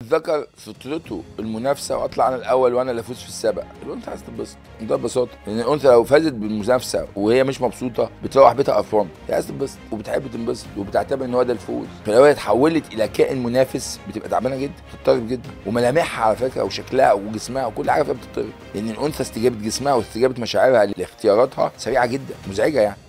الذكر فطرته المنافسه واطلع انا الاول وانا اللي افوز في السبق الانثى عايز تنبسط ده ببساطه لان الانثى لو فازت بالمنافسه وهي مش مبسوطه بتروح بيتها قرفانه هي عايزه تنبسط وبتحب تنبسط وبتعتبر ان هو ده الفوز فلو هي اتحولت الى كائن منافس بتبقى تعبانه جدا بتضطرب جدا وملامحها على فكره وشكلها وجسمها وكل حاجه فيها بتضطرب لان الانثى استجابه جسمها واستجابه مشاعرها لاختياراتها سريعه جدا مزعجه يعني